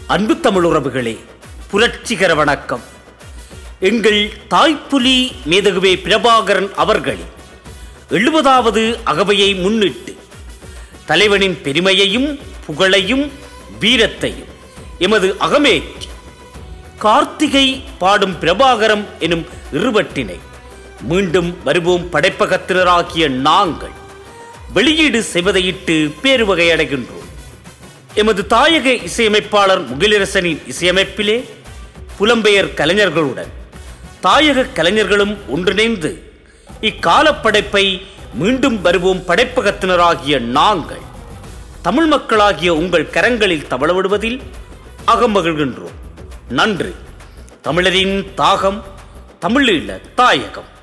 அன்பு தமிழுறவுகளே புரட்சிகர வணக்கம் எங்கள் தாய்ப்புலி மேதகுவே பிரபாகரன் அவர்களின் எழுபதாவது அகவையை முன்னிட்டு தலைவனின் பெருமையையும் புகழையும் வீரத்தையும் எமது அகமேற்றி கார்த்திகை பாடும் பிரபாகரம் எனும் இருவட்டினை மீண்டும் வருவோம் படைப்பகத்தினராகிய நாங்கள் வெளியீடு செய்வதையிட்டு பேருவகை அடைகின்றோம் எமது தாயக இசையமைப்பாளர் முகிலரசனின் இசையமைப்பிலே புலம்பெயர் கலைஞர்களுடன் தாயக கலைஞர்களும் ஒன்றிணைந்து இக்காலப் படைப்பை மீண்டும் வருவோம் படைப்பகத்தினராகிய நாங்கள் தமிழ் மக்களாகிய உங்கள் கரங்களில் தவளவிடுவதில் அகமகிழ்கின்றோம் நன்றி தமிழரின் தாகம் தமிழீழ தாயகம்